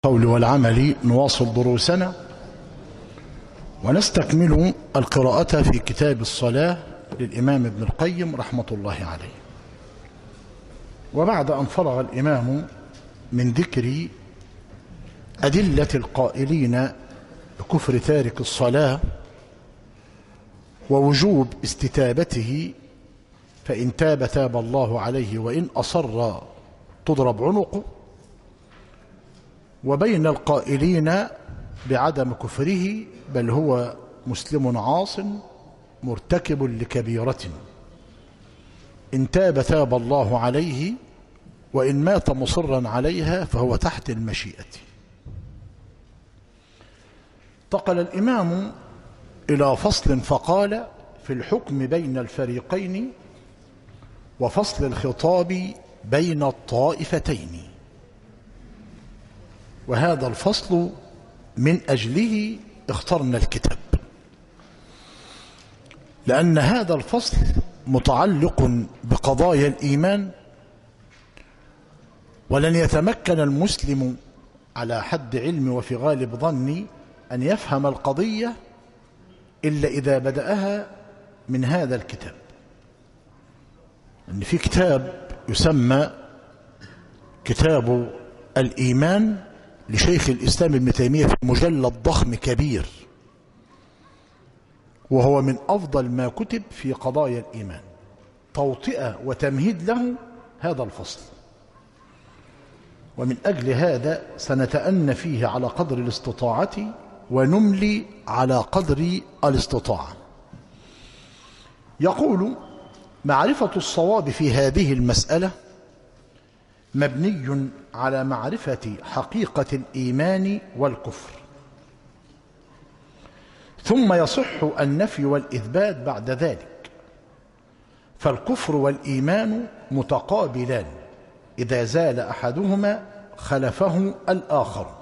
القول والعمل نواصل دروسنا ونستكمل القراءة في كتاب الصلاة للإمام ابن القيم رحمة الله عليه وبعد أن فرغ الإمام من ذكر أدلة القائلين بكفر تارك الصلاة ووجوب استتابته فإن تاب تاب الله عليه وإن أصر تضرب عنقه وبين القائلين بعدم كفره بل هو مسلم عاص مرتكب لكبيرة إن تاب تاب الله عليه وإن مات مصرا عليها فهو تحت المشيئة انتقل الإمام إلى فصل فقال في الحكم بين الفريقين وفصل الخطاب بين الطائفتين وهذا الفصل من أجله اخترنا الكتاب لأن هذا الفصل متعلق بقضايا الإيمان ولن يتمكن المسلم على حد علمي وفي غالب ظني أن يفهم القضية إلا إذا بدأها من هذا الكتاب أن في كتاب يسمى كتاب الإيمان لشيخ الإسلام ابن تيمية في مجلد ضخم كبير وهو من أفضل ما كتب في قضايا الإيمان توطئة وتمهيد له هذا الفصل ومن أجل هذا سنتأن فيه على قدر الاستطاعة ونملي على قدر الاستطاعة يقول معرفة الصواب في هذه المسألة مبني على معرفة حقيقة الإيمان والكفر ثم يصح النفي والإثبات بعد ذلك فالكفر والإيمان متقابلان إذا زال أحدهما خلفه الآخر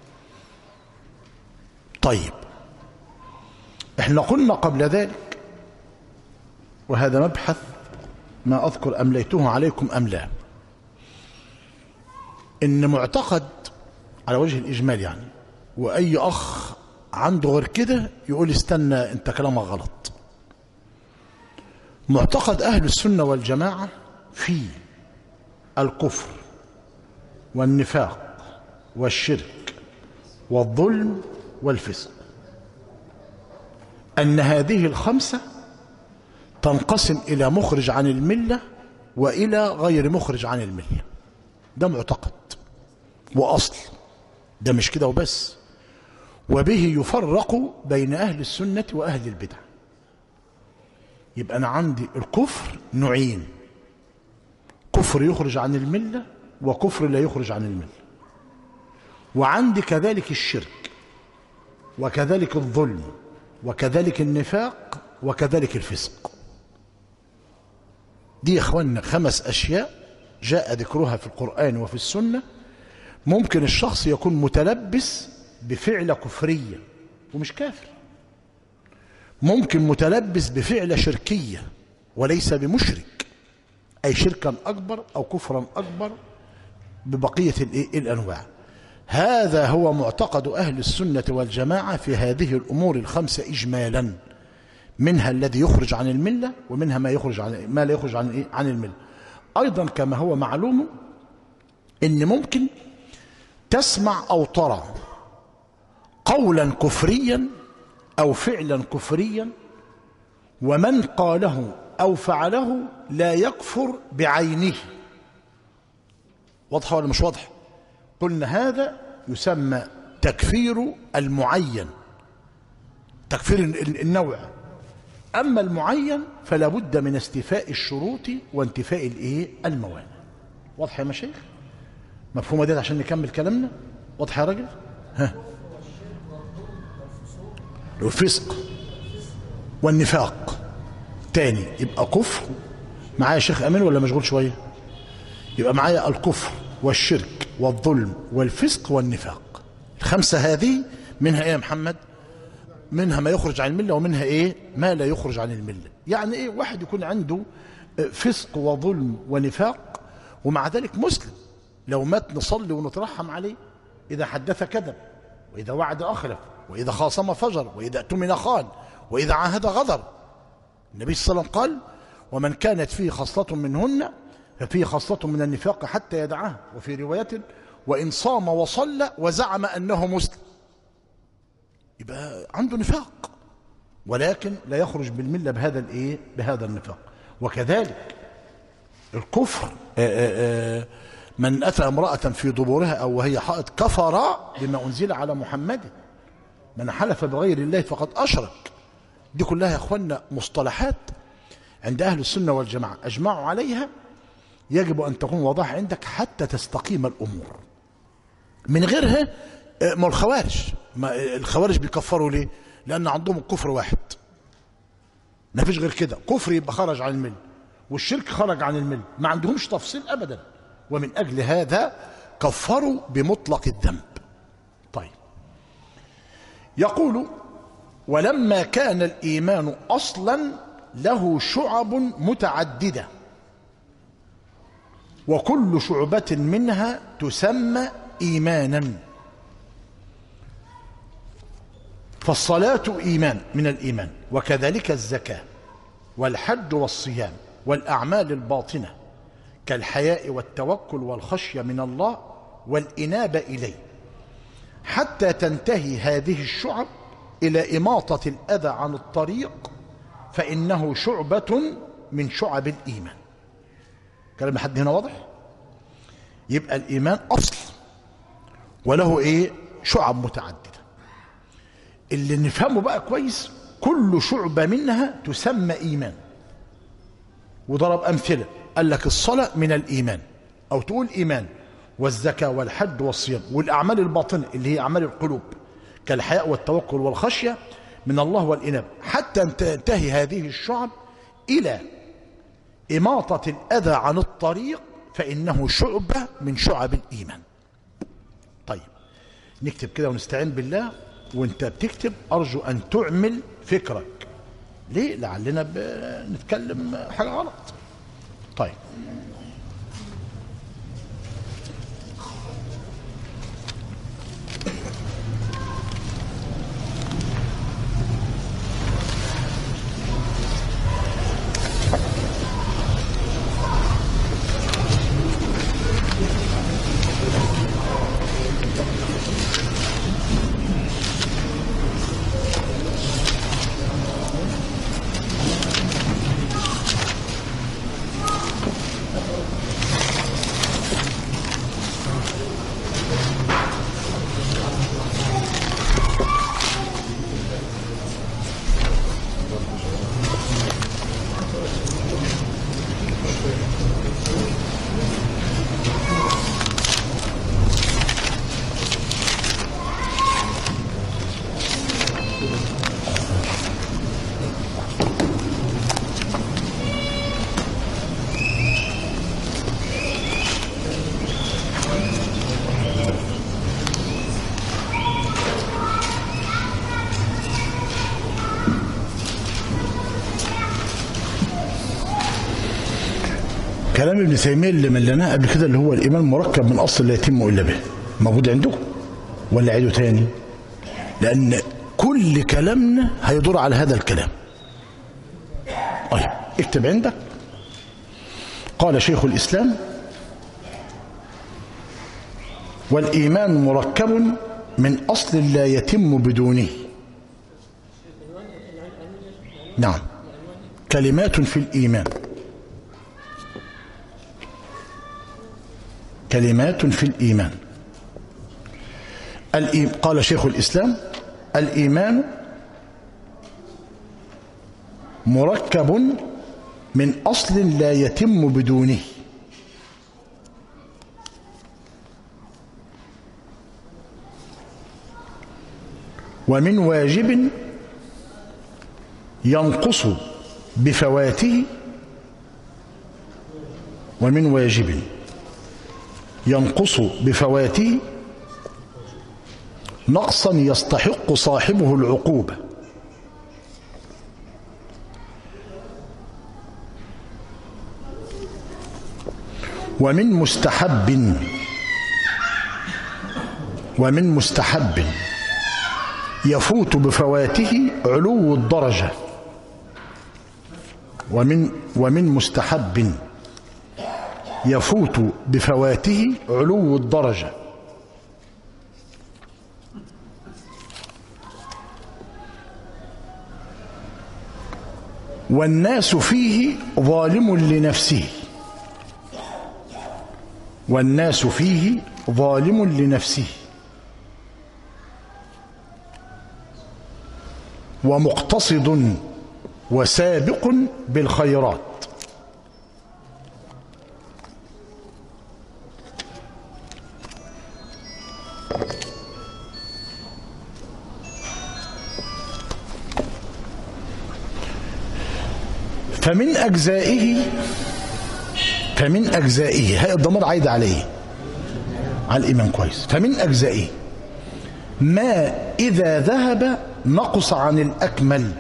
طيب احنا قلنا قبل ذلك وهذا مبحث ما أذكر أمليته عليكم أم لا ان معتقد على وجه الاجمال يعني واي اخ عنده غير كده يقول استنى انت كلامك غلط معتقد اهل السنه والجماعه في الكفر والنفاق والشرك والظلم والفسق ان هذه الخمسه تنقسم الى مخرج عن المله والى غير مخرج عن المله ده معتقد وأصل ده مش كده وبس وبه يفرق بين أهل السنة وأهل البدع يبقى أنا عندي الكفر نوعين كفر يخرج عن الملة وكفر لا يخرج عن الملة وعندي كذلك الشرك وكذلك الظلم وكذلك النفاق وكذلك الفسق دي يا اخوانا خمس أشياء جاء ذكرها في القرآن وفي السنة ممكن الشخص يكون متلبس بفعل كفرية ومش كافر ممكن متلبس بفعل شركية وليس بمشرك أي شركا أكبر أو كفرا أكبر ببقية الأنواع هذا هو معتقد أهل السنة والجماعة في هذه الأمور الخمسة إجمالا منها الذي يخرج عن الملة ومنها ما يخرج عن ما لا يخرج عن عن الملة أيضا كما هو معلوم إن ممكن تسمع أو ترى قولا كفريا أو فعلا كفريا ومن قاله أو فعله لا يكفر بعينه واضحة ولا مش واضحة قلنا هذا يسمى تكفير المعين تكفير النوع أما المعين فلا بد من استيفاء الشروط وانتفاء الايه الموانع واضح يا مشايخ مفهومه ديت عشان نكمل كلامنا واضح يا راجل ها الفسق والنفاق تاني يبقى كفر معايا شيخ امين ولا مشغول شويه يبقى معايا الكفر والشرك والظلم والفسق والنفاق الخمسه هذه منها ايه يا محمد منها ما يخرج عن المله ومنها ايه ما لا يخرج عن المله يعني ايه واحد يكون عنده فسق وظلم ونفاق ومع ذلك مسلم لو مات نصلي ونترحم عليه إذا حدث كذب وإذا وعد أخلف وإذا خاصم فجر وإذا اؤتمن خان وإذا عاهد غدر النبي صلى الله عليه وسلم قال ومن كانت فيه خصلة منهن ففيه خصلة من النفاق حتى يدعها وفي رواية وإن صام وصلى وزعم أنه مسلم يبقى عنده نفاق ولكن لا يخرج بالملة بهذا الايه بهذا النفاق وكذلك الكفر آآ آآ من أتى امرأة في دبورها أو وهي حائط كفر بما أنزل على محمد من حلف بغير الله فقد أشرك دي كلها يا أخوانا مصطلحات عند أهل السنة والجماعة أجمعوا عليها يجب أن تكون واضحة عندك حتى تستقيم الأمور من غيرها ما الخوارج ما الخوارج بيكفروا ليه لأن عندهم الكفر واحد ما فيش غير كده كفر يبقى خرج عن المل والشرك خرج عن المل ما عندهمش تفصيل أبدا ومن أجل هذا كفروا بمطلق الذنب طيب يقول ولما كان الإيمان أصلا له شعب متعددة وكل شعبة منها تسمى إيمانا فالصلاة إيمان من الإيمان وكذلك الزكاة والحج والصيام والأعمال الباطنة كالحياء والتوكل والخشية من الله والإنابة إليه حتى تنتهي هذه الشعب إلى إماطة الأذى عن الطريق فإنه شعبة من شعب الإيمان كلام حد هنا واضح يبقى الإيمان أصل وله إيه شعب متعددة اللي نفهمه بقى كويس كل شعبة منها تسمى إيمان وضرب أمثلة قال لك الصلاة من الإيمان أو تقول إيمان والزكاة والحج والصيام والأعمال الباطنة اللي هي أعمال القلوب كالحياء والتوكل والخشية من الله والإنابة حتى تنتهي هذه الشعب إلى إماطة الأذى عن الطريق فإنه شعبة من شعب الإيمان طيب نكتب كده ونستعين بالله وانت بتكتب أرجو أن تعمل فكرك ليه لعلنا بنتكلم حاجة غلط طيب كلام ابن تيميه اللي ملناه قبل كده اللي هو الايمان مركب من اصل لا يتم الا به موجود عندكم ولا عيده تاني لان كل كلامنا هيدور على هذا الكلام طيب اكتب عندك قال شيخ الاسلام والايمان مركب من اصل لا يتم بدونه نعم كلمات في الايمان كلمات في الإيمان قال شيخ الإسلام الإيمان مركب من أصل لا يتم بدونه ومن واجب ينقص بفواته ومن واجب ينقص بفواته نقصا يستحق صاحبه العقوبة ومن مستحب ومن مستحب يفوت بفواته علو الدرجة ومن ومن مستحب يفوت بفواته علو الدرجة والناس فيه ظالم لنفسه والناس فيه ظالم لنفسه ومقتصد وسابق بالخيرات فمن أجزائه فمن أجزائه هاي الضمير عايد عليه على الإيمان كويس فمن أجزائه ما إذا ذهب نقص عن الأكمل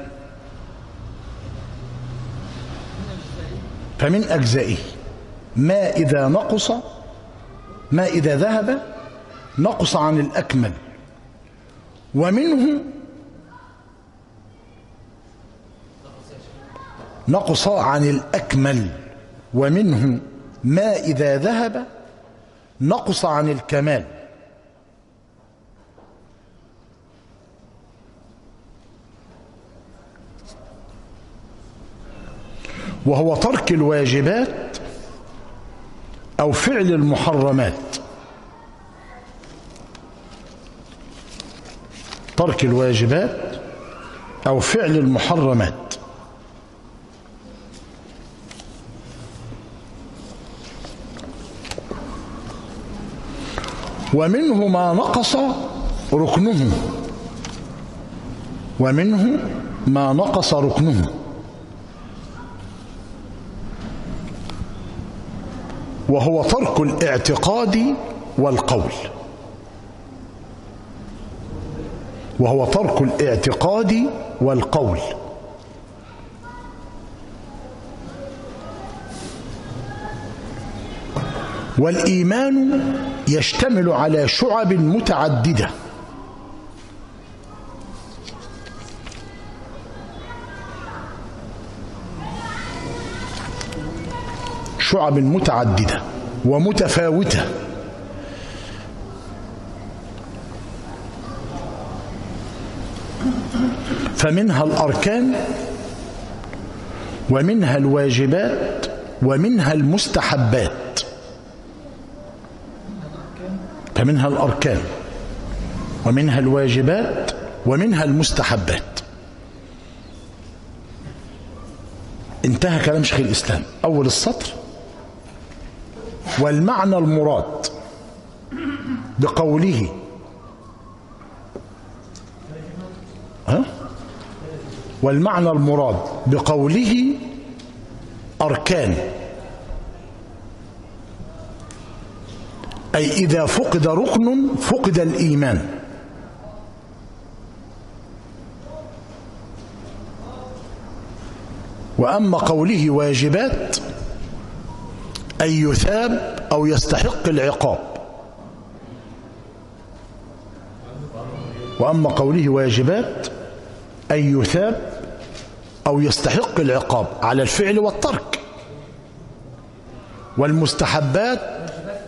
فمن أجزائه ما إذا نقص ما إذا ذهب نقص عن الأكمل ومنه نقص عن الأكمل ومنه ما إذا ذهب نقص عن الكمال وهو ترك الواجبات أو فعل المحرمات ترك الواجبات أو فعل المحرمات ومنه ما نقص ركنه ومنه ما نقص ركنه وهو ترك الاعتقاد والقول وهو ترك الاعتقاد والقول والإيمان يشتمل على شعب متعددة شعب متعددة ومتفاوتة فمنها الأركان ومنها الواجبات ومنها المستحبات فمنها الأركان ومنها الواجبات ومنها المستحبات انتهى كلام شيخ الإسلام أول السطر والمعنى المراد بقوله ها؟ والمعنى المراد بقوله أركان أي إذا فقد ركن فقد الإيمان وأما قوله واجبات أن يثاب أو يستحق العقاب وأما قوله واجبات أن يثاب أو يستحق العقاب على الفعل والترك والمستحبات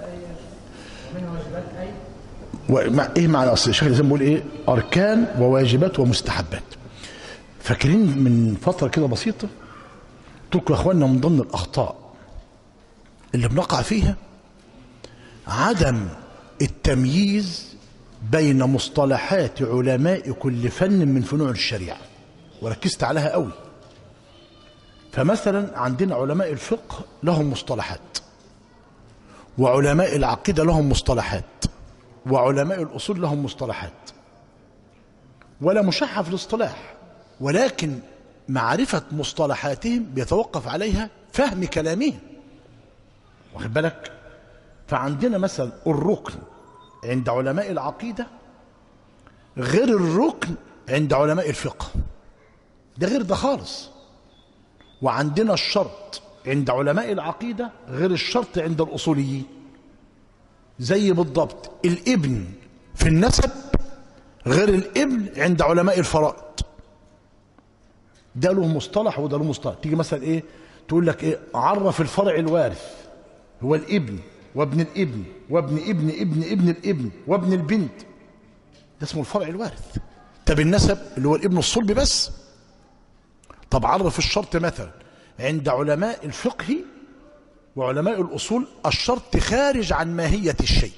ومع ايه معنى اصل الشيخ الاسلام بيقول ايه اركان وواجبات ومستحبات فاكرين من فتره كده بسيطه قلت لكم يا اخواننا من ضمن الاخطاء اللي بنقع فيها عدم التمييز بين مصطلحات علماء كل فن من فنون الشريعه وركزت عليها قوي فمثلا عندنا علماء الفقه لهم مصطلحات وعلماء العقيده لهم مصطلحات وعلماء الأصول لهم مصطلحات ولا مشحة في الاصطلاح ولكن معرفة مصطلحاتهم بيتوقف عليها فهم كلامهم واخد بالك فعندنا مثلا الركن عند علماء العقيدة غير الركن عند علماء الفقه ده غير ده خالص وعندنا الشرط عند علماء العقيدة غير الشرط عند الأصوليين زي بالضبط الابن في النسب غير الابن عند علماء الفرائض ده له مصطلح وده له مصطلح تيجي مثلا ايه تقول لك ايه عرف الفرع الوارث هو الابن وابن الابن وابن ابن ابن ابن الابن وابن البنت ده اسمه الفرع الوارث طب النسب اللي هو الابن الصلب بس طب عرف الشرط مثلا عند علماء الفقه وعلماء الأصول الشرط خارج عن ماهية الشيء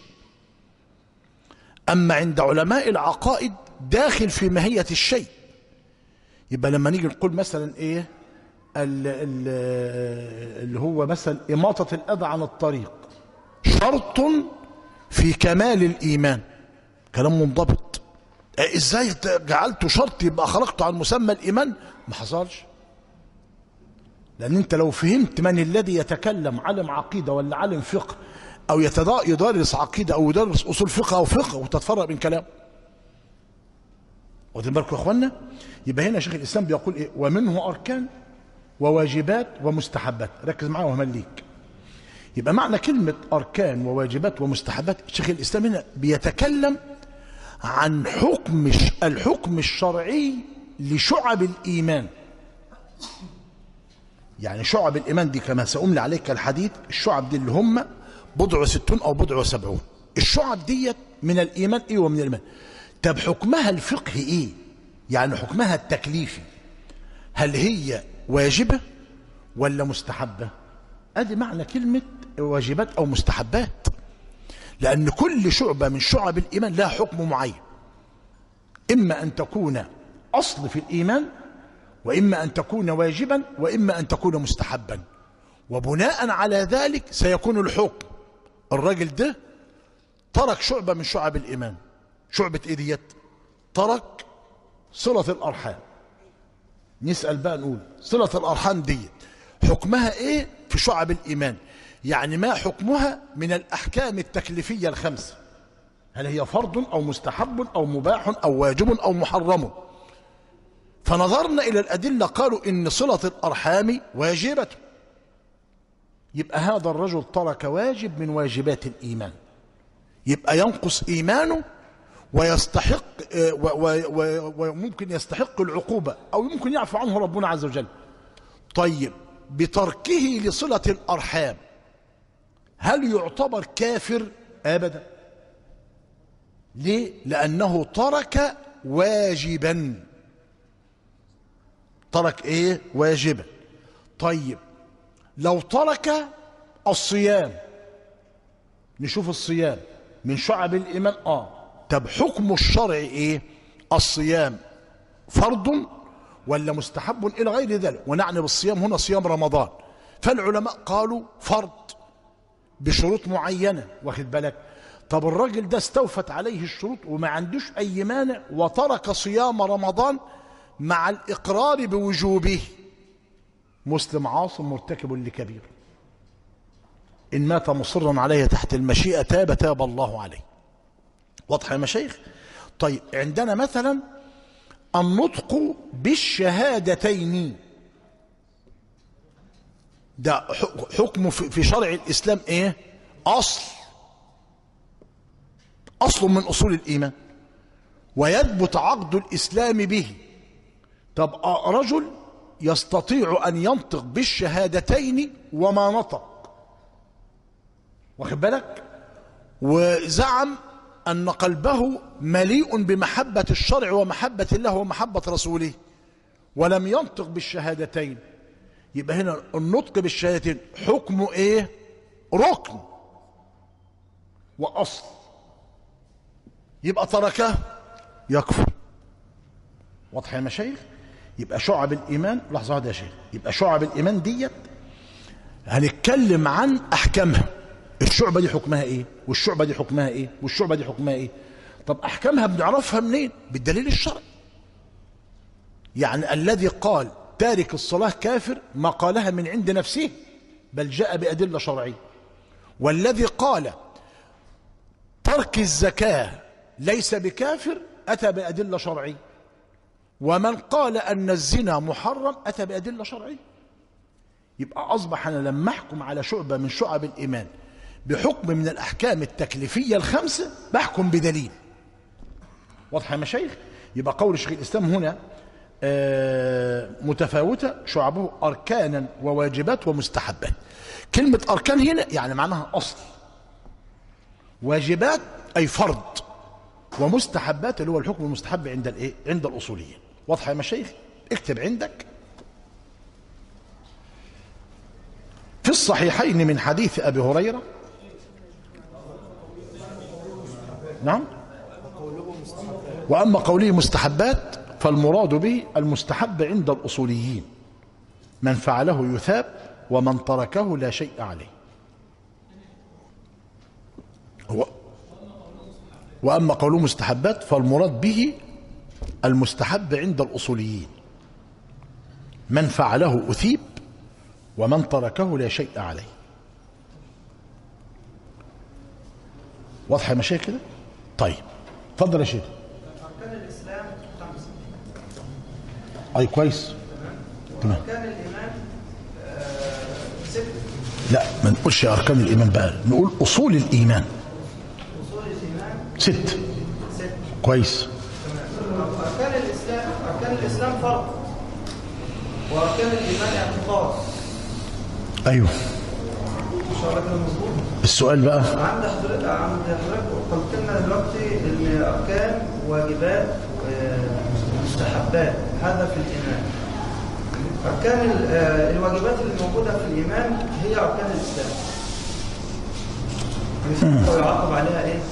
أما عند علماء العقائد داخل في ماهية الشيء يبقى لما نيجي نقول مثلا إيه ال- ال- اللي هو مثلا إماطة الأذى عن الطريق شرط في كمال الإيمان كلام منضبط إيه ازاي جعلته شرط يبقى خلقته عن مسمى الايمان ما حصلش لان انت لو فهمت من الذي يتكلم عالم عقيده ولا عالم فقه او يتدا- يدرس عقيده او يدرس اصول فقه او فقه وتتفرق من كلام واخدين بالكم يا اخوانا يبقى هنا شيخ الاسلام بيقول ايه ومنه اركان وواجبات ومستحبات ركز معايا وهمليك يبقى معنى كلمه اركان وواجبات ومستحبات شيخ الاسلام هنا بيتكلم عن حكم الحكم الشرعي لشعب الإيمان يعني شعب الإيمان دي كما سأملي عليك الحديث الشعب دي اللي هم بضع وستون أو بضع وسبعون الشعب ديت من الإيمان إيه ومن الإيمان طب حكمها الفقهي إيه يعني حكمها التكليفي هل هي واجبة ولا مستحبة ادي معنى كلمة واجبات أو مستحبات لأن كل شعبة من شعب الإيمان لها حكم معين إما أن تكون أصل في الإيمان وإما أن تكون واجبا وإما أن تكون مستحبا وبناء على ذلك سيكون الحكم الراجل ده ترك شعبة من شعب الإيمان شعبة إيه ديت ترك صلة الأرحام نسأل بقى نقول صلة الأرحام ديت حكمها إيه في شعب الإيمان يعني ما حكمها من الأحكام التكليفية الخمسة هل هي فرض أو مستحب أو مباح أو واجب أو محرم فنظرنا إلى الأدلة قالوا إن صلة الأرحام واجبة يبقى هذا الرجل ترك واجب من واجبات الإيمان يبقى ينقص إيمانه ويستحق وممكن يستحق العقوبة أو يمكن يعفو عنه ربنا عز وجل طيب بتركه لصلة الأرحام هل يعتبر كافر ابدا ليه لانه ترك واجبا ترك ايه واجبا طيب لو ترك الصيام نشوف الصيام من شعب الايمان اه طب حكم الشرع ايه الصيام فرض ولا مستحب الى غير ذلك ونعني بالصيام هنا صيام رمضان فالعلماء قالوا فرض بشروط معينة واخد بالك طب الراجل ده استوفت عليه الشروط وما عندوش أي مانع وترك صيام رمضان مع الإقرار بوجوبه مسلم عاصم مرتكب لكبير إن مات مصرا عليه تحت المشيئة تاب تاب الله عليه واضح يا مشايخ طيب عندنا مثلا النطق بالشهادتين ده حكمه في شرع الإسلام إيه أصل أصل من أصول الإيمان ويثبت عقد الإسلام به طب رجل يستطيع أن ينطق بالشهادتين وما نطق واخد بالك وزعم أن قلبه مليء بمحبة الشرع ومحبة الله ومحبة رسوله ولم ينطق بالشهادتين يبقى هنا النطق بالشهادتين حكمه ايه ركن واصل يبقى تركه يكفر واضح يا مشايخ يبقى شعب الايمان لحظه واحده يا شيخ يبقى شعب الايمان ديت هنتكلم عن احكامها الشعبه دي حكمها ايه والشعبه دي حكمها ايه والشعبه دي حكمها ايه طب احكامها بنعرفها منين بالدليل الشرعي يعني الذي قال تارك الصلاة كافر ما قالها من عند نفسه بل جاء بأدلة شرعية والذي قال ترك الزكاة ليس بكافر أتى بأدلة شرعية ومن قال أن الزنا محرم أتى بأدلة شرعية يبقى أصبح أنا لما أحكم على شعبة من شعب الإيمان بحكم من الأحكام التكليفية الخمسة بحكم بدليل واضح يا مشايخ يبقى قول شيخ الإسلام هنا آه، متفاوتة شعبه أركانا وواجبات ومستحبات كلمة أركان هنا يعني معناها أصل واجبات أي فرض ومستحبات اللي هو الحكم المستحب عند الايه عند الاصوليين واضحه يا مشايخ اكتب عندك في الصحيحين من حديث ابي هريره نعم واما قوله مستحبات فالمراد به المستحب عند الاصوليين من فعله يثاب ومن تركه لا شيء عليه هو وأما قوله مستحبات فالمراد به المستحب عند الأصوليين من فعله أثيب ومن تركه لا شيء عليه واضحة يا مشايخ كده طيب اتفضل يا شيخ أركان الإسلام خمسة أي كويس تمام أركان الإيمان آه، ستة لا ما نقولش أركان الإيمان بقى نقول أصول الإيمان أصول الإيمان ست ستة كويس تمام أركان الإسلام أركان الإسلام فرض وأركان الإيمان اعتقاد أيوه إن شاء الله كده مظبوط السؤال بقى عند حضرتك عند حضرتك قلت لنا دلوقتي إن أركان واجبات ومستحبات هذا في الإيمان أركان ال- آه، الواجبات اللي موجودة في الإيمان هي أركان الإسلام مثل ويعاقب عليها إيه؟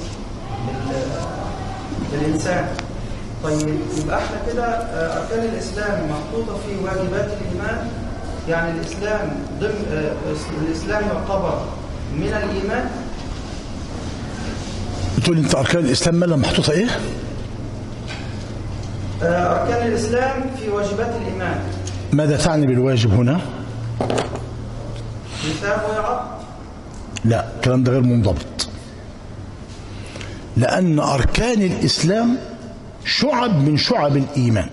ال- الإنسان طيب يبقى احنا كده آه، أركان الإسلام محطوطة في واجبات الإيمان يعني الإسلام ضمن آه، الإسلام يعتبر من الإيمان بتقول أنت أركان الإسلام مالها محطوطة إيه؟ آه، أركان الإسلام في واجبات الإيمان ماذا تعني بالواجب هنا؟ يثاب ويعاقب لا الكلام ده غير منضبط لأن أركان الإسلام شعب من شعب الإيمان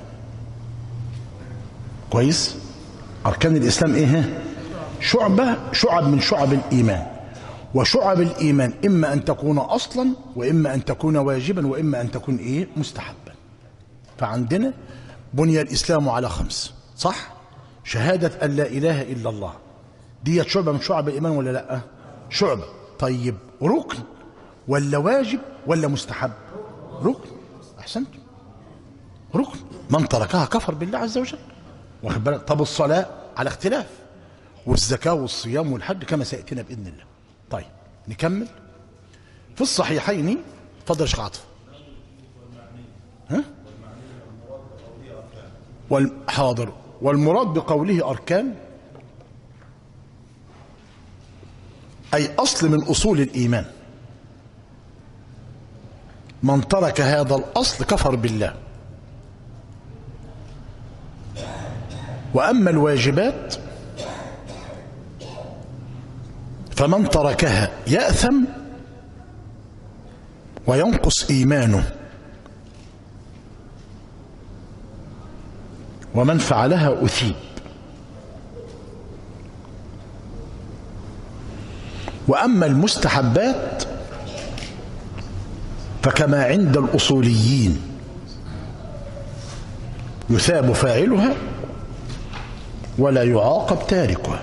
كويس أركان الإسلام إيه شعبة شعب من شعب الإيمان وشعب الإيمان إما أن تكون أصلا وإما أن تكون واجبا وإما أن تكون إيه مستحبا فعندنا بني الإسلام على خمس صح شهادة أن لا إله إلا الله دي شعبة من شعب الإيمان ولا لا شعبة طيب ركن ولا واجب ولا مستحب ركن أحسنت ركن من تركها كفر بالله عز وجل واخد بالك طب الصلاة على اختلاف والزكاة والصيام والحج كما سيأتينا بإذن الله طيب نكمل في الصحيحين اتفضل يا شيخ عاطف ها والحاضر والمراد بقوله أركان أي أصل من أصول الإيمان من ترك هذا الأصل كفر بالله وأما الواجبات فمن تركها يأثم وينقص إيمانه ومن فعلها أثيب وأما المستحبات فكما عند الأصوليين يثاب فاعلها ولا يعاقب تاركها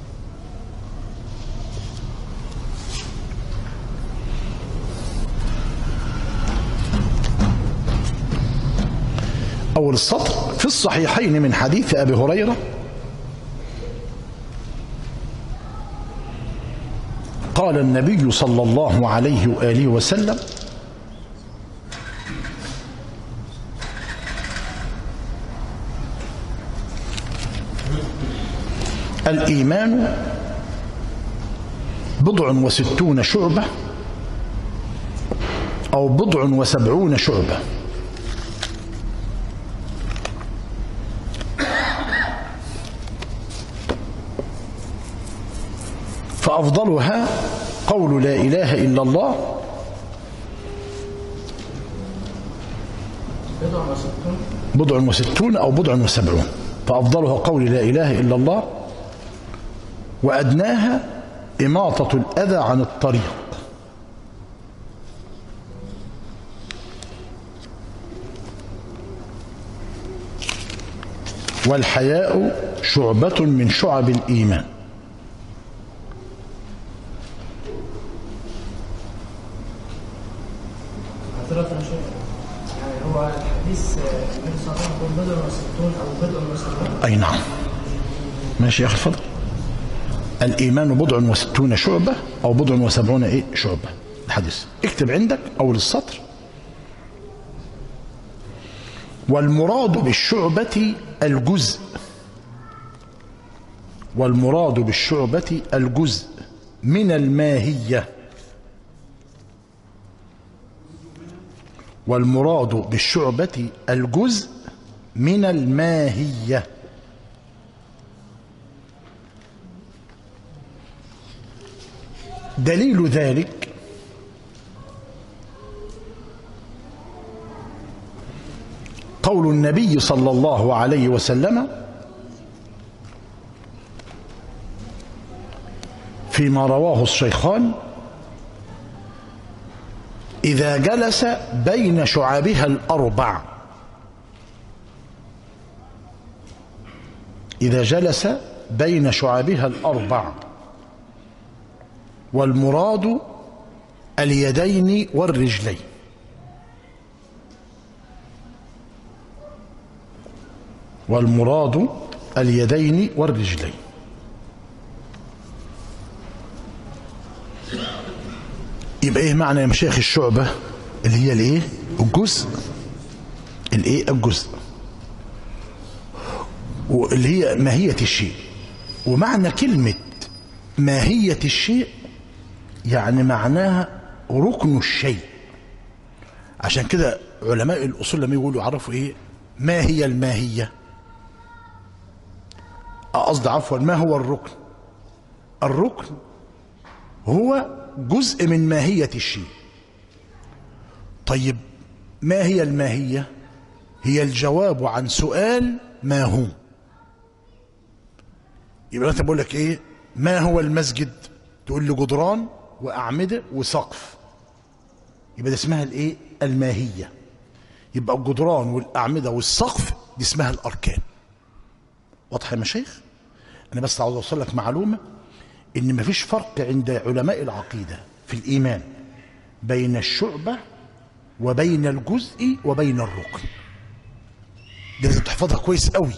أول السطر في الصحيحين من حديث أبي هريرة قال النبي صلى الله عليه وآله وسلم الإيمان بضع وستون شعبة أو بضع وسبعون شعبة فأفضلها قول لا إله إلا الله بضع وستون بضع وستون أو بضع وسبعون فأفضلها قول لا إله إلا الله وأدناها إماطة الأذى عن الطريق والحياء شعبة من شعب الإيمان اعتراف انا شايف يعني هو الحديث آه، النبي صلى الله عليه وسلم يقول بضع وستون او بضع وسبعون أي نعم ماشي يا أخي اتفضل الإيمان بضع وستون شعبة أو بضع وسبعون إيه شعبة الحديث اكتب عندك أول السطر والمراد بالشعبة الجزء والمراد بالشعبة الجزء من الماهية والمراد بالشعبة الجزء من الماهية دليل ذلك قول النبي صلى الله عليه وسلم فيما رواه الشيخان إذا جلس بين شعابها الأربع إذا جلس بين شعابها الأربع والمراد اليدين والرجلين والمراد اليدين والرجلين يبقى ايه معنى يا مشايخ الشعبة اللي هي الايه الجزء الايه الجزء واللي هي ماهية الشيء ومعنى كلمة ماهية الشيء يعني معناها ركن الشيء عشان كده علماء الأصول لما يقولوا يعرفوا ايه ما هي الماهية قصد عفوا ما هو الركن الركن هو جزء من ماهية الشيء طيب ما هي الماهية هي الجواب عن سؤال ما هو يبقى انت بقول لك ايه ما هو المسجد تقول لي جدران واعمده وسقف يبقى ده اسمها الايه الماهيه يبقى الجدران والاعمده والسقف دي اسمها الاركان واضح يا مشايخ انا بس عاوز اوصل لك معلومه ان مفيش فرق عند علماء العقيده في الايمان بين الشعبه وبين الجزء وبين الركن دي لازم تحفظها كويس قوي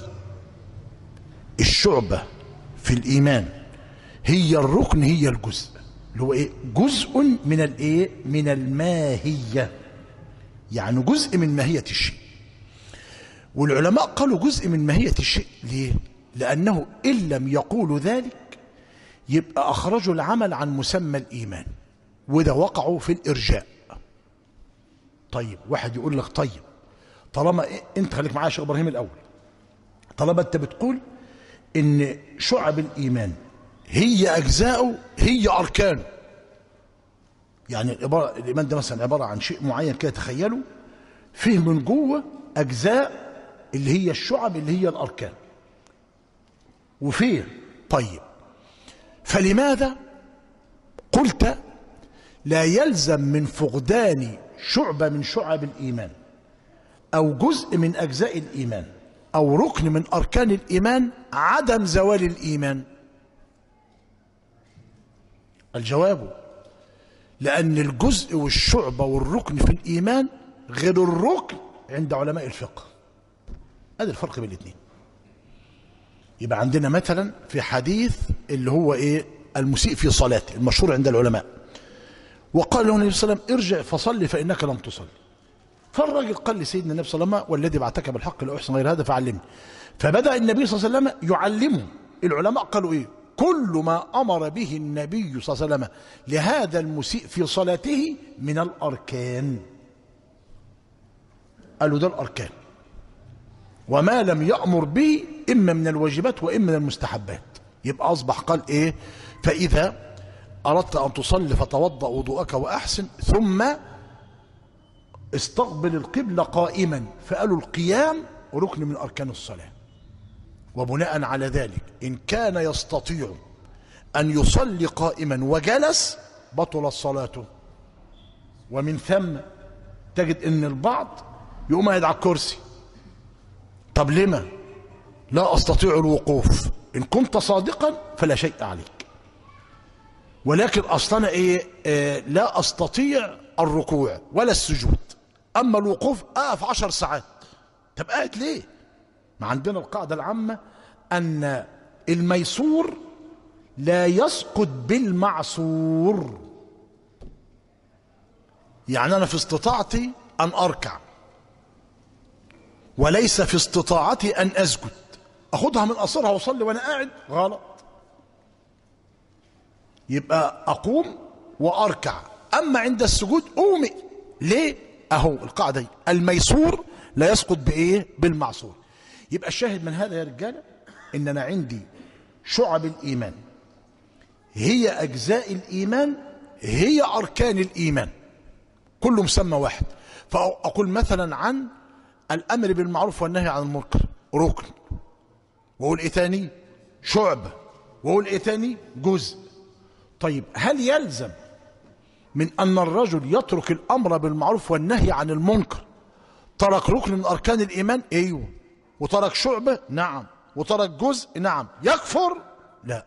الشعبه في الايمان هي الركن هي الجزء اللي هو ايه جزء من الايه من الماهيه يعني جزء من ماهيه الشيء والعلماء قالوا جزء من ماهيه الشيء ليه لانه ان لم يقولوا ذلك يبقى اخرجوا العمل عن مسمى الايمان وده وقعوا في الارجاء طيب واحد يقول لك طيب طالما إيه انت خليك معايا يا شيخ ابراهيم الاول طالما انت بتقول ان شعب الايمان هي اجزاؤه هي اركانه يعني العبارة الايمان ده مثلا عباره عن شيء معين كده تخيلوا فيه من جوه اجزاء اللي هي الشعب اللي هي الاركان وفيه طيب فلماذا قلت لا يلزم من فقدان شعبه من شعب الايمان او جزء من اجزاء الايمان او ركن من اركان الايمان عدم زوال الايمان الجواب لأن الجزء والشعبة والركن في الإيمان غير الركن عند علماء الفقه هذا الفرق بين الاثنين يبقى عندنا مثلا في حديث اللي هو ايه المسيء في صلاته المشهور عند العلماء وقال له النبي صلى الله عليه وسلم ارجع فصلي فإنك لم تصلي فالراجل قال لسيدنا النبي صلى الله عليه وسلم والذي بعتك بالحق لا أحسن غير هذا فعلمني فبدأ النبي صلى الله عليه وسلم يعلمه العلماء قالوا ايه كل ما أمر به النبي صلى الله عليه وسلم لهذا المسيء في صلاته من الأركان قالوا ده الأركان وما لم يأمر به إما من الواجبات وإما من المستحبات يبقى أصبح قال إيه فإذا أردت أن تصلي فتوضأ وضوءك وأحسن ثم استقبل القبلة قائما فقالوا القيام ركن من أركان الصلاة وبناء على ذلك إن كان يستطيع أن يصلي قائما وجلس بطل صلاته ومن ثم تجد أن البعض يقوم قاعد على الكرسي طب لما لا أستطيع الوقوف إن كنت صادقا فلا شيء عليك ولكن أصلا إيه آه لا أستطيع الركوع ولا السجود أما الوقوف أقف عشر ساعات طب قاعد ليه ما عندنا القاعدة العامة أن الميسور لا يسقط بالمعسور يعني أنا في استطاعتي أن أركع وليس في استطاعتي أن أسجد أخدها من قصرها وأصلي وأنا قاعد غلط يبقى أقوم وأركع أما عند السجود أومئ ليه؟ أهو القاعدة دي الميسور لا يسقط بإيه؟ بالمعصور يبقى الشاهد من هذا يا رجالة إن أنا عندي شعب الإيمان هي أجزاء الإيمان هي أركان الإيمان كله مسمى واحد فأقول مثلا عن الأمر بالمعروف والنهي عن المنكر ركن وأقول إيه تاني شعبة وأقول إيه تاني جزء طيب هل يلزم من أن الرجل يترك الأمر بالمعروف والنهي عن المنكر ترك ركن من أركان الإيمان أيوه وترك شعبة نعم وترك جزء نعم يكفر لا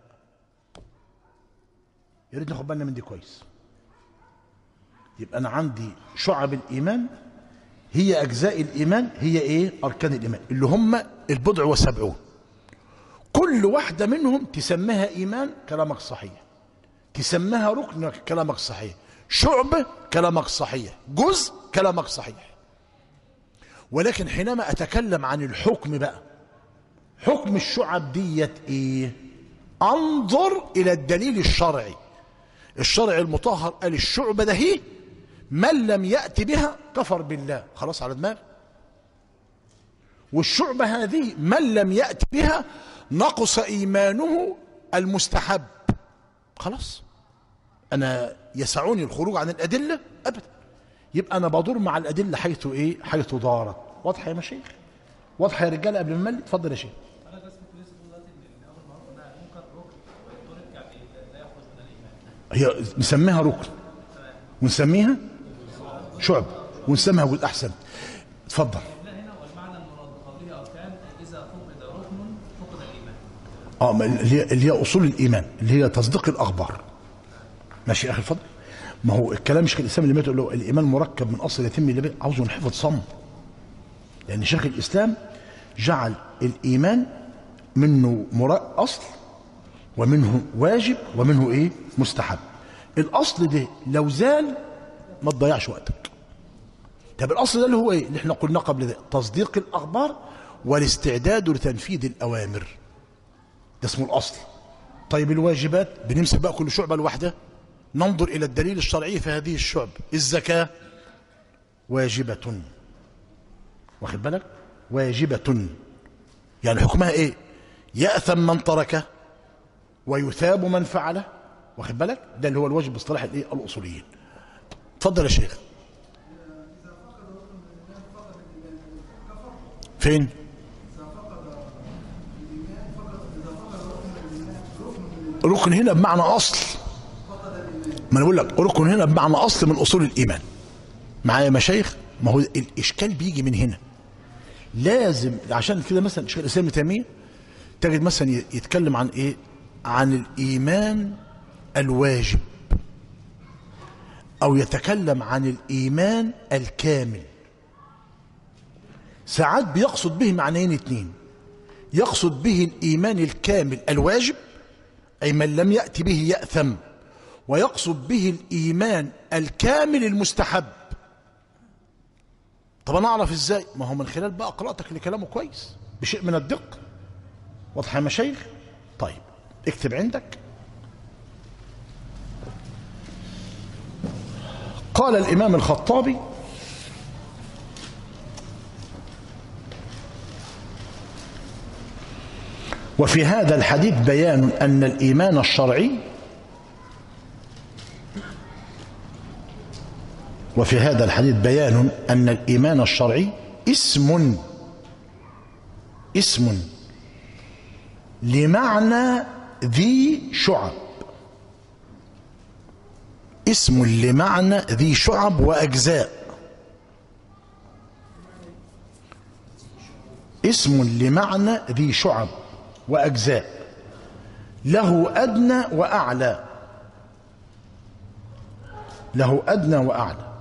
يا ريت ناخد بالنا من دي كويس يبقى أنا عندي شعب الإيمان هي أجزاء الإيمان هي إيه أركان الإيمان اللي هم البضع والسبعون كل واحدة منهم تسميها إيمان كلامك صحيح تسميها ركن كلامك صحيح شعبة كلامك صحيح جزء كلامك صحيح ولكن حينما أتكلم عن الحكم بقى حكم الشعب ديت إيه أنظر إلى الدليل الشرعي الشرع المطهر قال الشعبة ده هي من لم يأتي بها كفر بالله خلاص على دماغ والشعبة هذه من لم يأتي بها نقص إيمانه المستحب خلاص أنا يسعني الخروج عن الأدلة أبدا يبقى أنا بدور مع الأدلة حيث إيه حيث دارت واضحة يا مشايخ واضحة يا رجالة قبل ما نملي اتفضل يا شيخ هي نسميها ركن ونسميها شعب ونسميها جزء احسن اتفضل اه ما اللي هي اللي هي اصول الايمان اللي هي تصديق الاخبار ماشي يا اخي اتفضل ما هو الكلام شيخ الاسلام اللي يقول له الايمان مركب من اصل يتم الى عاوزه نحفظ صم لان شيخ الاسلام جعل الايمان منه مرا اصل ومنه واجب ومنه ايه مستحب الاصل ده لو زال ما تضيعش وقتك طب الاصل ده اللي هو ايه اللي احنا قلنا قبل ده تصديق الاخبار والاستعداد لتنفيذ الاوامر ده اسمه الاصل طيب الواجبات بنمسك بقى كل شعبه لوحدها ننظر الى الدليل الشرعي في هذه الشعب الزكاه واجبه واخد بالك واجبه يعني حكمها ايه ياثم من تركه ويثاب من فعله واخد بالك ده اللي هو الواجب باصطلاح الايه الاصوليين اتفضل يا شيخ فين ركن هنا بمعنى اصل ما انا بقول لك ركن هنا بمعنى اصل من اصول الايمان معايا يا مشايخ ما هو الاشكال بيجي من هنا لازم عشان كده مثلا شيخ الاسلام ابن تيميه تجد مثلا يتكلم عن ايه عن الايمان الواجب او يتكلم عن الايمان الكامل ساعات بيقصد به معنيين اتنين يقصد به الايمان الكامل الواجب اي من لم ياتي به ياثم ويقصد به الايمان الكامل المستحب طب انا اعرف ازاي ما هو من خلال بقى قراءتك لكلامه كويس بشيء من الدقه واضح يا مشايخ طيب اكتب عندك قال الإمام الخطابي وفي هذا الحديث بيان أن الإيمان الشرعي وفي هذا الحديث بيان أن الإيمان الشرعي اسم اسم لمعنى ذي شعب اسم لمعنى ذي شعب وأجزاء اسم لمعنى ذي شعب وأجزاء له أدنى وأعلى له أدنى وأعلى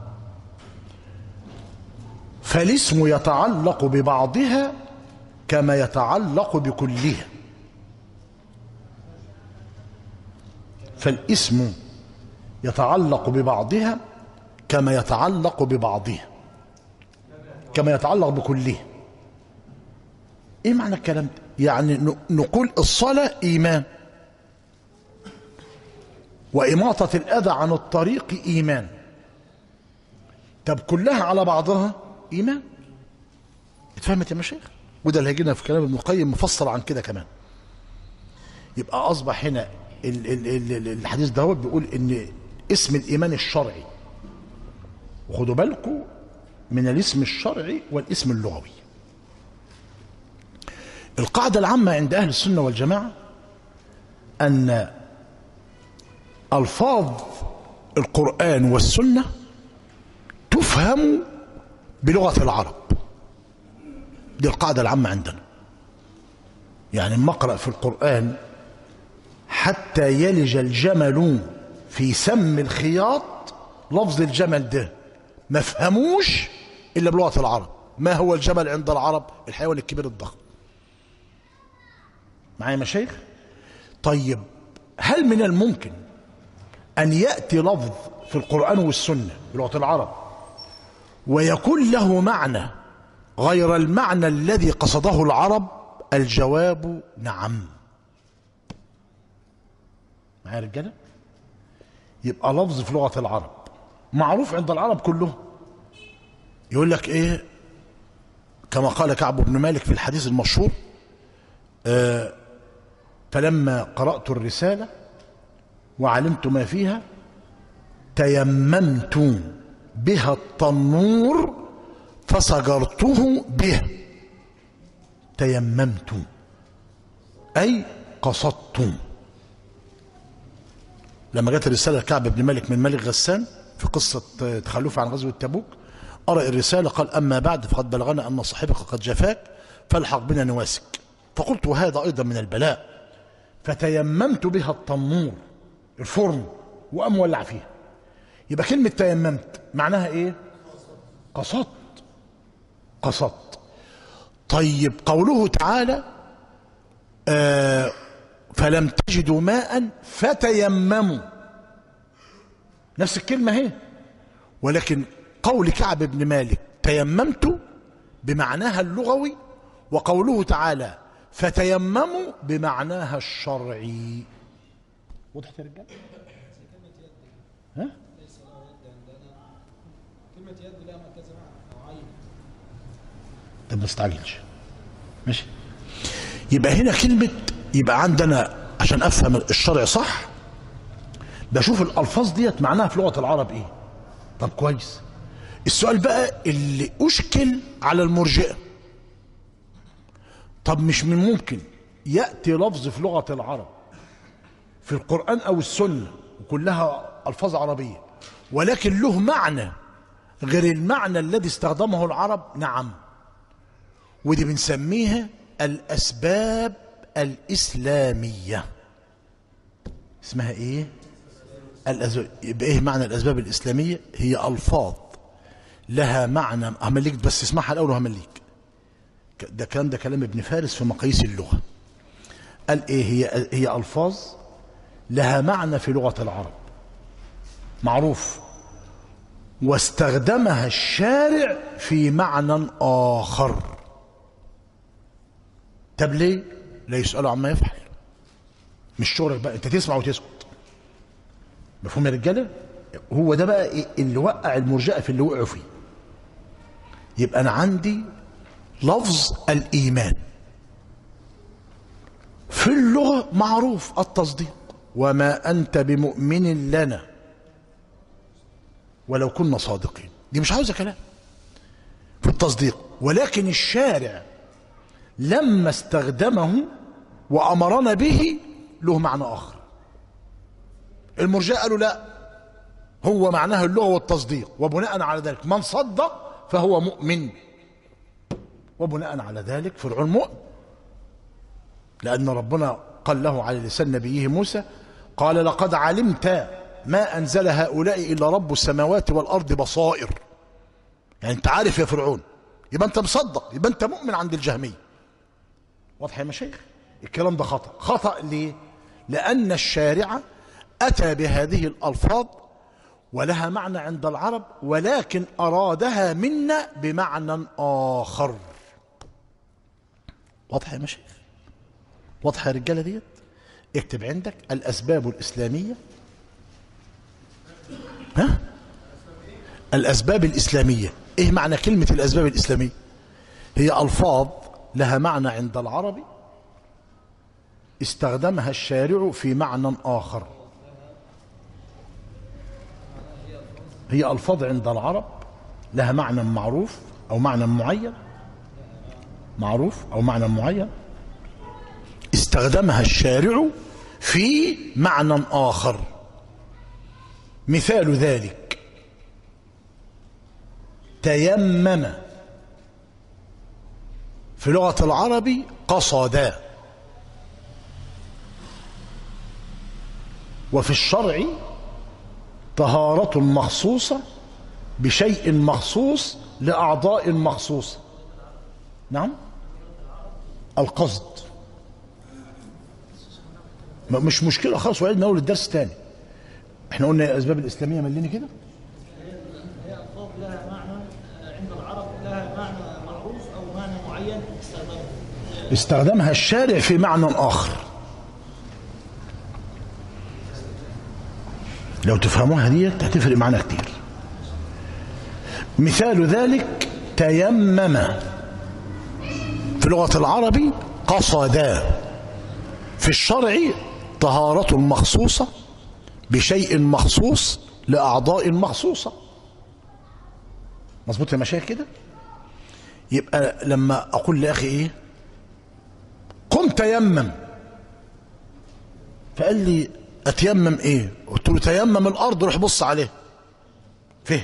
فالاسم يتعلق ببعضها كما يتعلق بكلها فالاسم يتعلق ببعضها كما يتعلق ببعضها كما يتعلق بكلها ايه معنى الكلام ده يعني ن- نقول الصلاة ايمان وإماطة الأذى عن الطريق إيمان طب كلها على بعضها إيمان اتفهمت يا مشايخ وده اللي هيجينا في كلام ابن القيم مفصل عن كده كمان يبقى أصبح هنا ال- ال- ال- ال- الحديث ده هو بيقول إن اسم الإيمان الشرعي وخدوا بالكم من الاسم الشرعي والاسم اللغوي القاعدة العامة عند أهل السنة والجماعة أن ألفاظ القرآن والسنة تفهم بلغة العرب دي القاعدة العامة عندنا يعني لما أقرأ في القرآن حتى يلج الجمل في سم الخياط لفظ الجمل ده ما فهموش إلا بلغة العرب ما هو الجمل عند العرب الحيوان الكبير الضخم معايا يا مشايخ طيب هل من الممكن أن يأتي لفظ في القرآن والسنة بلغة العرب ويكون له معنى غير المعنى الذي قصده العرب الجواب نعم معايا يا رجاله يبقى لفظ في لغة العرب معروف عند العرب كلهم يقول لك ايه كما قال كعب بن مالك في الحديث المشهور آه فلما قرأت الرسالة وعلمت ما فيها تيممت بها التنور فسجرته به تيممت أي قصدت لما جت الرسالة كعب بن مالك من ملك غسان في قصة تخلفه عن غزوة تبوك قرأ الرسالة قال أما بعد فقد بلغنا أن صاحبك قد جفاك فالحق بنا نواسك فقلت وهذا أيضا من البلاء فتيممت بها التنور الفرن وقام ولع فيها يبقى كلمة تيممت معناها ايه قصدت قصدت طيب قوله تعالى آه فلم تجدوا ماء فتيمموا نفس الكلمة هي ولكن قول كعب بن مالك تيممت بمعناها اللغوي وقوله تعالى فتيمموا بمعناها الشرعي وضحت يا رجال ها كلمة يد لها كذا معنى أو عين طب ما تستعجلش ماشي يبقى هنا كلمة يبقى عندنا عشان افهم الشرع صح بشوف الالفاظ ديت معناها في لغة العرب ايه طب كويس السؤال بقى اللي اشكل على المرجئة طب مش من ممكن يأتي لفظ في لغة العرب في القرآن أو السنة وكلها ألفاظ عربية ولكن له معنى غير المعنى الذي استخدمه العرب نعم ودي بنسميها الأسباب الإسلامية اسمها إيه؟ الأسباب يبقى إيه معنى الأسباب الإسلامية؟ هي ألفاظ لها معنى همليك بس اسمعها الأول وهمليك ده كلام ده كلام ابن فارس في مقاييس اللغة قال إيه هي هي ألفاظ لها معنى في لغة العرب معروف واستخدمها الشارع في معنى آخر طب ليه؟ لا يسألوا عما يفعل مش شغلك بقى انت تسمع وتسكت مفهوم يا رجاله؟ هو ده بقى إيه اللي وقع المرجئه في اللي وقعوا فيه يبقى انا عندي لفظ الايمان في اللغه معروف التصديق وما انت بمؤمن لنا ولو كنا صادقين دي مش عاوزه كلام في التصديق ولكن الشارع لما استخدمه وامرنا به له معنى اخر المرجئه قالوا لا هو معناه اللغه والتصديق وبناء على ذلك من صدق فهو مؤمن وبناء على ذلك فرعون مؤمن لأن ربنا قال له على لسان نبيه موسى قال لقد علمت ما أنزل هؤلاء إلا رب السماوات والأرض بصائر يعني أنت عارف يا فرعون يبقى أنت مصدق يبقى أنت مؤمن عند الجهمية واضح يا مشايخ الكلام ده خطأ خطأ ليه لأن الشارع أتى بهذه الألفاظ ولها معنى عند العرب ولكن أرادها منا بمعنى آخر واضح يا مشايخ واضحة يا رجالة ديت اكتب عندك الأسباب الإسلامية ها الأسباب الإسلامية إيه معنى كلمة الأسباب الإسلامية هي ألفاظ لها معنى عند العرب استخدمها الشارع في معنى آخر هي ألفاظ عند العرب لها معنى معروف أو معنى معين معروف أو معنى معين استخدمها الشارع في معنى آخر مثال ذلك تيمم في لغة العرب قصدا وفي الشرع طهارة مخصوصة بشيء مخصوص لأعضاء مخصوصة نعم القصد ما- مش مشكلة خالص وعيد من أول الدرس تاني احنا قلنا الأسباب الإسلامية مليني كده هي ألفاظ لها معنى عند العرب لها معنى معروف أو معنى معين استخدامه استخدمها الشارع في معنى آخر لو تفهموها دي هتفرق معنا كتير مثال ذلك تيمم في لغة العرب قصدا في الشرع طهارة مخصوصة بشيء مخصوص لأعضاء مخصوصة مظبوط يا مشايخ كده يبقى لما أقول لأخي إيه قم تيمم فقال لي اتيمم ايه قلت له تيمم الارض روح بص عليه فهم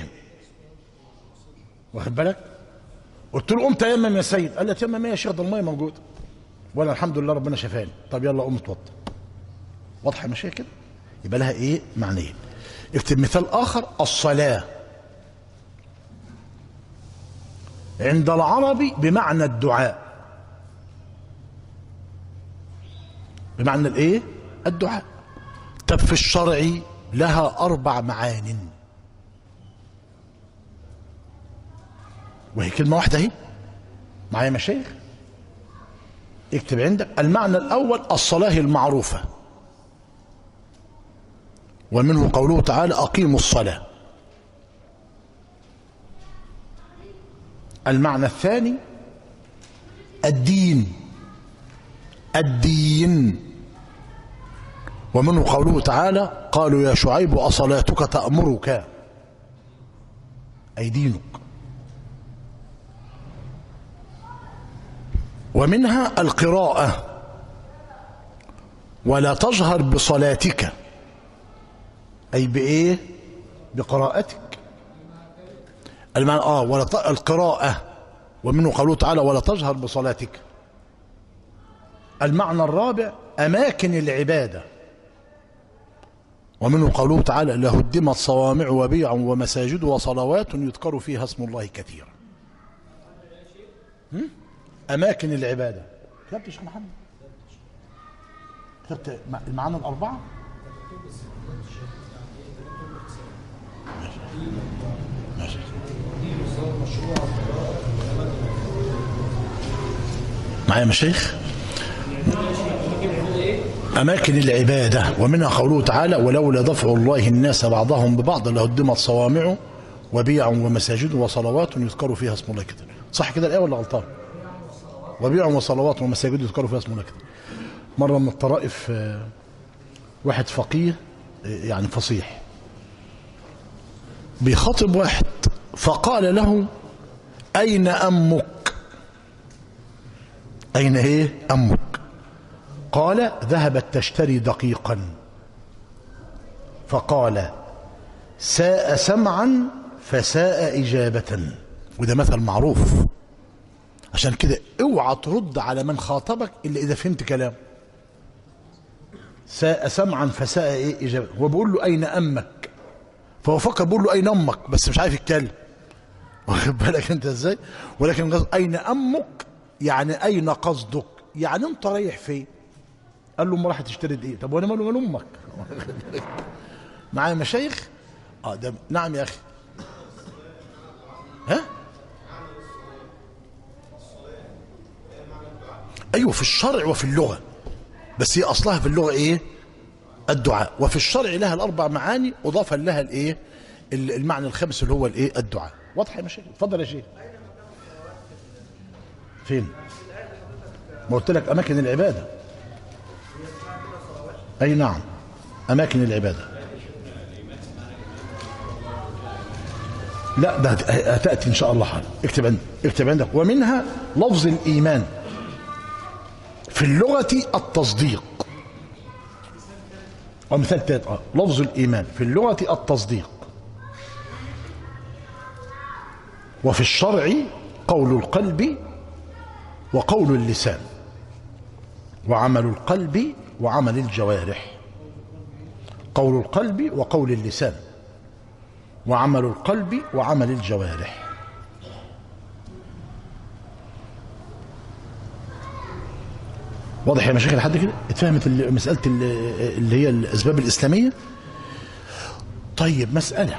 واخد بالك قلت له قم تيمم يا سيد قال لي اتيمم ايه يا شيخ ده الميه موجوده وانا الحمد لله ربنا شفاني طب يلا قوم اتوضى واضحه يا مشايخ كده يبقى لها ايه معنيين اكتب مثال اخر الصلاه عند العرب بمعنى الدعاء بمعنى الايه الدعاء طب في الشرع لها اربع معان وهي كلمه واحده اهي معايا مشايخ اكتب عندك المعنى الاول الصلاه المعروفه ومنه قوله تعالى اقيموا الصلاه المعنى الثاني الدين الدين ومنه قوله تعالى قالوا يا شعيب أصلاتك تأمرك أي دينك ومنها القراءة ولا تجهر بصلاتك أي بإيه بقراءتك المعنى آه ولا ت... القراءة ومنه قوله تعالى ولا تجهر بصلاتك المعنى الرابع أماكن العبادة ومنه قوله تعالى لهدمت صوامع وبيع ومساجد وصلوات يذكر فيها اسم الله كثيرا هم؟ أماكن العبادة كتبت يا شيخ محمد كتبت المعاني الأربعة ماشي معايا يا مشايخ أماكن العبادة ومنها قوله تعالى ولولا دفع الله الناس بعضهم ببعض لهدمت صوامع وبيع ومساجد وصلوات يذكر فيها اسم الله كثير صح كده الآية ولا غلطان وبيع وصلوات ومساجد يذكر فيها اسم الله كثير مرة من الطرائف آه، واحد فقيه آه، يعني فصيح بيخاطب واحد فقال له أين أمك أين إيه أمك قال ذهبت تشتري دقيقا فقال ساء سمعا فساء إجابة وده مثل معروف عشان كده اوعى ترد على من خاطبك الا اذا فهمت كلامه ساء سمعا فساء ايه اجابه هو بيقول له اين امك فهو فكر بيقول له اين امك بس مش عارف يتكلم واخد بالك انت ازاي ولكن قصد اين امك يعني اين قصدك يعني انت رايح فين قال له امه راح تشتري دقيق طب وانا ماله مال امك معايا مشايخ اه ده نعم يا اخي ها ايوه في الشرع وفي اللغه بس هي اصلها في اللغه ايه الدعاء وفي الشرع لها الاربع معاني اضافا لها الايه ال- المعنى الخامس اللي هو الايه الدعاء واضح يا مشايخ اتفضل يا شيخ فين ما قلت لك اماكن العباده اي نعم اماكن العباده لا ده هت- هتاتي ان شاء الله حالا اكتب عندك اكتب عندك ومنها لفظ الايمان في اللغه التصديق ومثال تالت آه، لفظ الايمان في اللغه التصديق وفي الشرع قول القلب وقول اللسان وعمل القلب وعمل الجوارح قول القلب وقول اللسان وعمل القلب وعمل الجوارح واضح يا مشايخ لحد كده اتفهمت ال- مسألة ال- اللي هي الأسباب الإسلامية طيب مسألة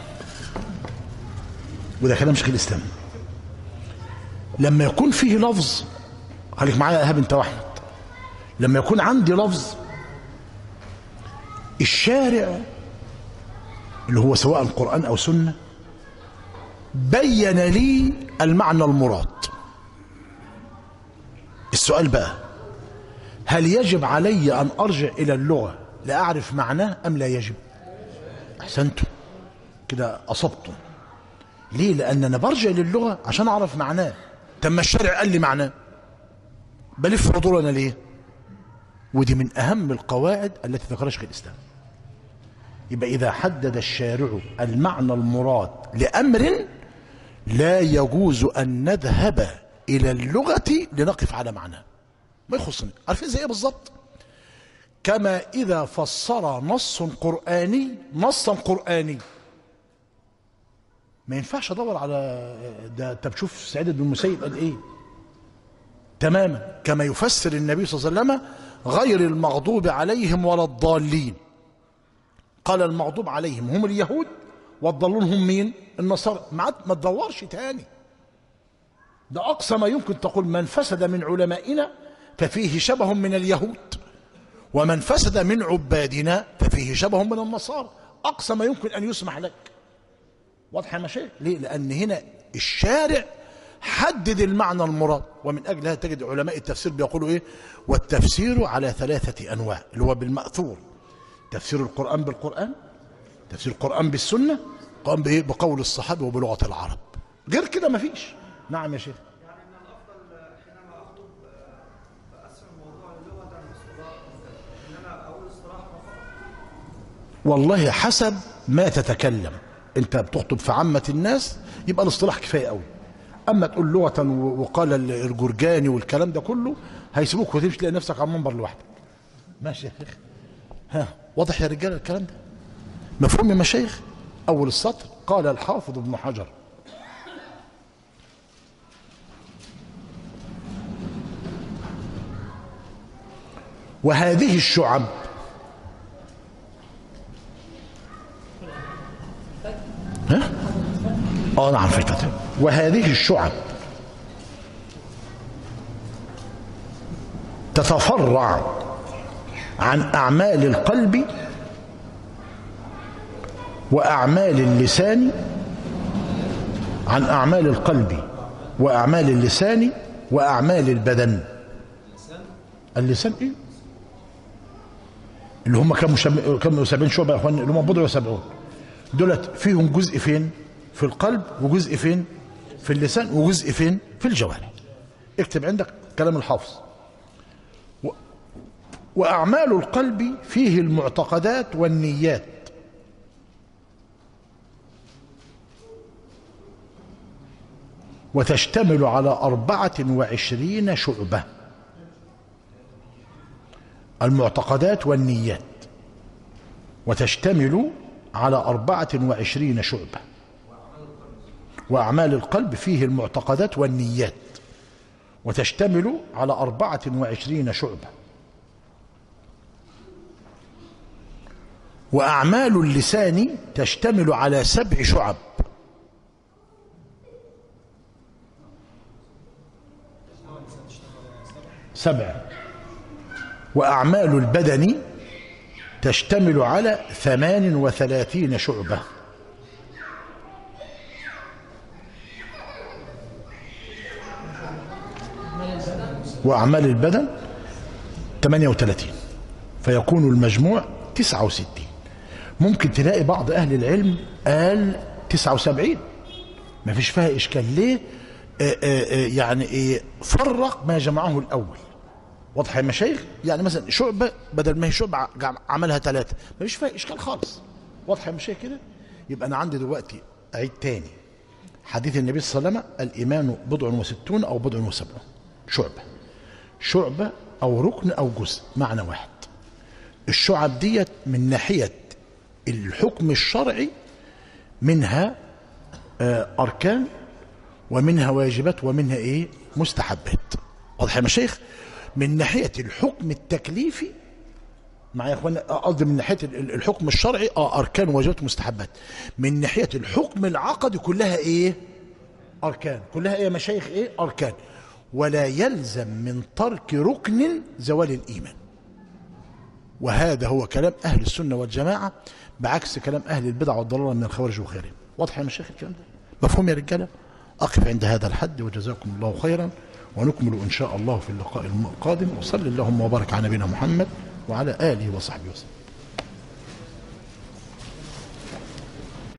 وده كلام شيخ الإسلام لما يكون فيه لفظ خليك معايا يا إيهاب أنت واحمد لما يكون عندي لفظ الشارع اللي هو سواء قرآن أو سنة بين لي المعنى المراد السؤال بقى هل يجب علي أن أرجع إلى اللغة لأعرف معناه أم لا يجب أحسنتم كده أصبتم ليه لأن أنا برجع للغة عشان أعرف معناه تم الشرع قال لي معناه بلف حضورنا ليه ودي من أهم القواعد التي ذكرها شيخ الإسلام يبقى إذا حدد الشارع المعنى المراد لأمر لا يجوز أن نذهب إلى اللغة لنقف على معناه ما يخصني عارفين زي ايه بالظبط كما إذا فسر نص قرآني نصا قرآني ما ينفعش ادور على ده انت بتشوف سعيد بن المسيب قال ايه تماما كما يفسر النبي صلى الله عليه وسلم غير المغضوب عليهم ولا الضالين قال المغضوب عليهم هم اليهود والضالون هم مين النصارى ما عاد- ما تدورش تاني ده أقصى ما يمكن تقول من فسد من علمائنا ففيه شبه من اليهود ومن فسد من عبادنا ففيه شبه من النصارى أقصى ما يمكن أن يسمح لك واضح يا مشايخ ليه لأن هنا الشارع حدد المعنى المراد ومن أجل هذا تجد علماء التفسير بيقولوا إيه والتفسير على ثلاثة أنواع اللي هو بالمأثور تفسير القرآن بالقرآن تفسير القرآن بالسنة قام بإيه بقول الصحابة وبلغة العرب غير كده مفيش نعم يا شيخ يعني من الافضل حينما اخطب آه، اقسم الموضوع للغه عن الاصطلاح ان انا اقول اصطلاح فقط والله حسب ما تتكلم انت بتخطب في عامة الناس يبقى الاصطلاح كفاية قوي اما تقول لغة و- وقال الجرجاني والكلام ده كله هيسيبوك وتمشي تلاقي نفسك على المنبر لوحدك ماشي يا شيخ ها واضح يا رجال الكلام ده مفهوم يا مشايخ اول السطر قال الحافظ ابن حجر وهذه الشعب ها؟ اه نعم في الفتح وهذه الشعب تتفرع عن أعمال القلب وأعمال اللسان عن أعمال القلب وأعمال اللسان وأعمال البدن اللسان إيه؟ اللي هم كم شم... كم 70 شعبة يا اخوان اللي هم بضع وسبعون دولت فيهم جزء فين في القلب وجزء فين في اللسان وجزء فين في الجوارح اكتب عندك كلام الحافظ و... وأعمال القلب فيه المعتقدات والنيات وتشتمل على أربعة وعشرين شعبة المعتقدات والنيات وتشتمل على أربعة وعشرين شعبة وأعمال القلب فيه المعتقدات والنيات وتشتمل على أربعة وعشرين شعبة وأعمال اللسان تشتمل على سبع شعب سبع وأعمال البدن تشتمل على ثمان وثلاثين شعبة وأعمال البدن 38 فيكون المجموع 69 ممكن تلاقي بعض أهل العلم قال 79 ما فيش فيها إشكال ليه آآ آآ يعني إيه فرق ما جمعه الأول واضح يا مشايخ يعني مثلا شعبة بدل ما هي شعبة ع- عملها ثلاثة ما فيش فيها إشكال خالص واضح يا مشايخ كده يبقى أنا عندي دلوقتي عيد تاني حديث النبي صلى الله عليه وسلم الإيمان بضع وستون أو بضع وسبعون شعبة شعبة أو ركن أو جزء معنى واحد الشعب ديت من ناحية الحكم الشرعي منها آه، أركان ومنها واجبات ومنها إيه مستحبات واضح يا مشايخ من ناحية الحكم التكليفي معايا يا اخوانا آه، قصدي من ناحيه ال- ال- الحكم الشرعي اه اركان وواجبات ومستحبات من ناحيه الحكم العقدي كلها ايه اركان كلها ايه يا مشايخ ايه اركان ولا يلزم من ترك ركن زوال الايمان وهذا هو كلام اهل السنه والجماعه بعكس كلام اهل البدع والضلاله من الخوارج وغيرهم واضح يا مشايخ الكلام ده مفهوم يا رجاله اقف عند هذا الحد وجزاكم الله خيرا ونكمل ان شاء الله في اللقاء القادم وصل اللهم وبارك على نبينا محمد وعلى اله وصحبه وسلم